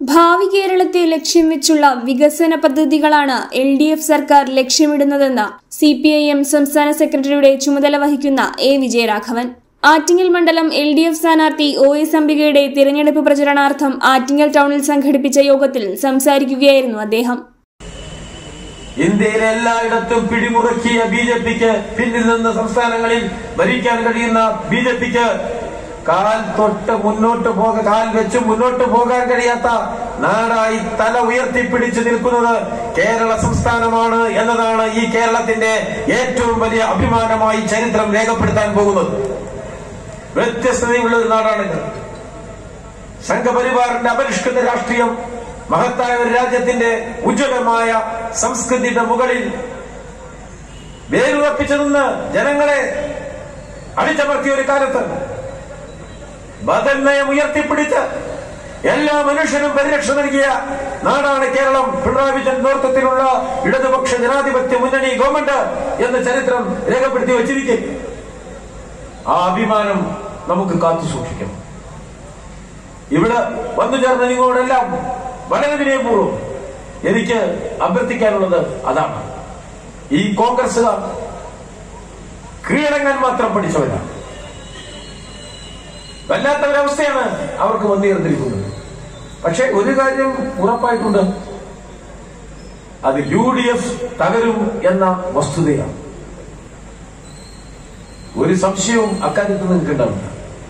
ഭാവി കേരളത്തെ ലക്ഷ്യം വെച്ചുള്ള വികസന പദ്ധതികളാണ് എൽ ഡി എഫ് സർക്കാർ ലക്ഷ്യമിടുന്നതെന്ന് സി പി ഐ എം സംസ്ഥാന സെക്രട്ടറിയുടെ ചുമതല വഹിക്കുന്ന എ വിജയരാഘവൻ ആറ്റിങ്ങൽ മണ്ഡലം എൽ ഡി എഫ് സ്ഥാനാർത്ഥി ഒ എസ് അംബികയുടെ തിരഞ്ഞെടുപ്പ് പ്രചരണാർത്ഥം ആറ്റിങ്ങൽ ടൗണിൽ സംഘടിപ്പിച്ച യോഗത്തിൽ സംസാരിക്കുകയായിരുന്നു അദ്ദേഹം ഇന്ത്യയിലെ എല്ലായിടത്തും പിടിമുറുക്കിയ ബി ജെ പിക്ക് പിന്നിൽ നിന്ന് സംസ്ഥാനങ്ങളിൽ ഭരിക്കാൻ കഴിയുന്ന ബി ജെ പിക്ക് കാൽ തൊട്ട് മുന്നോട്ട് പോക കാൽ വെച്ച് മുന്നോട്ട് പോകാൻ കഴിയാത്ത നാടായി തല ഉയർത്തിപ്പിടിച്ചു നിൽക്കുന്നത് കേരള സംസ്ഥാനമാണ് എന്നതാണ് ഈ കേരളത്തിന്റെ ഏറ്റവും വലിയ അഭിമാനമായി ചരിത്രം രേഖപ്പെടുത്താൻ പോകുന്നത് വ്യത്യസ്തതയുള്ള ഒരു നാടാണിത് സംഘപരിവാറിന്റെ അപരിഷ്കൃത രാഷ്ട്രീയം മഹത്തായ ഒരു രാജ്യത്തിന്റെ ഉജ്ജ്വലമായ സംസ്കൃതിയുടെ മുകളിൽ വേരുറപ്പിച്ചു നിന്ന് ജനങ്ങളെ അടിച്ചമർത്തിയ ഒരു കാലത്ത് ബദൽ നയം ഉയർത്തിപ്പിടിച്ച് എല്ലാ മനുഷ്യനും പരിരക്ഷ നൽകിയ നാടാണ് കേരളം പിണറായി വിജയൻ നേതൃത്വത്തിലുള്ള ഇടതുപക്ഷ ജനാധിപത്യ മുന്നണി ഗവൺമെന്റ് എന്ന ചരിത്രം രേഖപ്പെടുത്തി വച്ചിരിക്കും ആ അഭിമാനം നമുക്ക് കാത്തു സൂക്ഷിക്കണം ഇവിടെ വന്നു ചേർന്ന നിങ്ങളോടെല്ലാം വളരെ വിനയപൂർവ്വം എനിക്ക് അഭ്യർത്ഥിക്കാനുള്ളത് അതാണ് ഈ കോൺഗ്രസുകാർ കീഴടങ്ങാൻ മാത്രം പഠിച്ചവരാണ് വല്ലാത്ത ഒരവസ്ഥയാണ് അവർക്ക് വന്നുചേർന്നിരിക്കുന്നത് പക്ഷെ ഒരു കാര്യം ഉറപ്പായിട്ടുണ്ട് അത് യു ഡി എഫ് തകരും എന്ന വസ്തുതയാണ് ഒരു സംശയവും അക്കാര്യത്തിൽ നിങ്ങൾക്ക് ഉണ്ടാവില്ല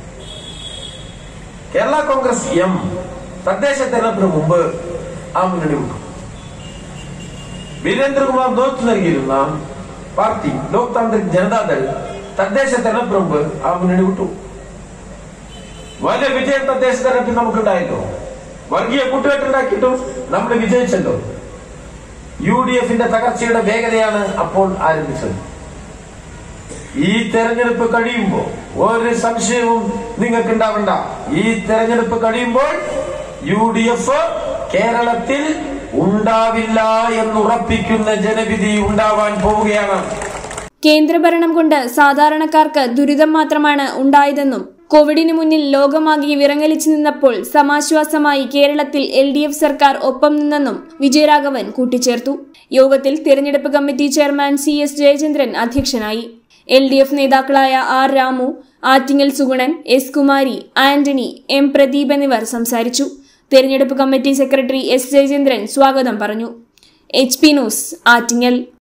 കേരള കോൺഗ്രസ് എം തദ്ദേശ തെരഞ്ഞെടുപ്പിന് മുമ്പ് ആ മുന്നണി വിട്ടു വീരേന്ദ്രകുമാർ നേതൃത്വം നൽകിയിരുന്ന പാർട്ടി ലോക് താന്ത്രിക് ജനതാദൾ തദ്ദേശ തെരഞ്ഞെടുപ്പിന് മുമ്പ് ആ മുന്നണി വിട്ടു വലിയ വിജയം തദ്ദേശ തെരഞ്ഞെടുപ്പിൽ നമുക്കുണ്ടായല്ലോ വർഗീയ കൂട്ടുകെട്ടുണ്ടാക്കിയിട്ടും നമ്മൾ വിജയിച്ചല്ലോ യു ഡി എഫിന്റെ തകർച്ചയുടെ വേഗതയാണ് അപ്പോൾ ആരംഭിച്ചത് ഈ തെരഞ്ഞെടുപ്പ് കഴിയുമ്പോൾ ഒരു സംശയവും നിങ്ങൾക്ക് ഉണ്ടാവണ്ട ഈ തെരഞ്ഞെടുപ്പ് കഴിയുമ്പോൾ യു ഡി എഫ് കേരളത്തിൽ ഉണ്ടാവില്ല എന്നുറപ്പിക്കുന്ന ജനവിധി ഉണ്ടാവാൻ പോവുകയാണ് കേന്ദ്രഭരണം കൊണ്ട് സാധാരണക്കാർക്ക് ദുരിതം മാത്രമാണ് ഉണ്ടായതെന്നും കോവിഡിന് മുന്നിൽ ലോകമാകെ വിറങ്ങലിച്ചു നിന്നപ്പോൾ സമാശ്വാസമായി കേരളത്തിൽ എൽ ഡി എഫ് സർക്കാർ ഒപ്പം നിന്നെന്നും വിജയരാഘവൻ കൂട്ടിച്ചേർത്തു യോഗത്തിൽ തിരഞ്ഞെടുപ്പ് committee chairman C S Jayachandran അധ്യക്ഷനായി എൽ ഡി എഫ് നേതാക്കളായ R Ramu Attingal Sugunan S Kumari Antony M Pradeep എന്നിവർ സംസാരിച്ചു തെരഞ്ഞെടുപ്പ് കമ്മിറ്റി സെക്രട്ടറി എസ് ജയചന്ദ്രൻ സ്വാഗതം പറഞ്ഞു എച്ച് പി ന്യൂസ് ആറ്റിങ്ങൽ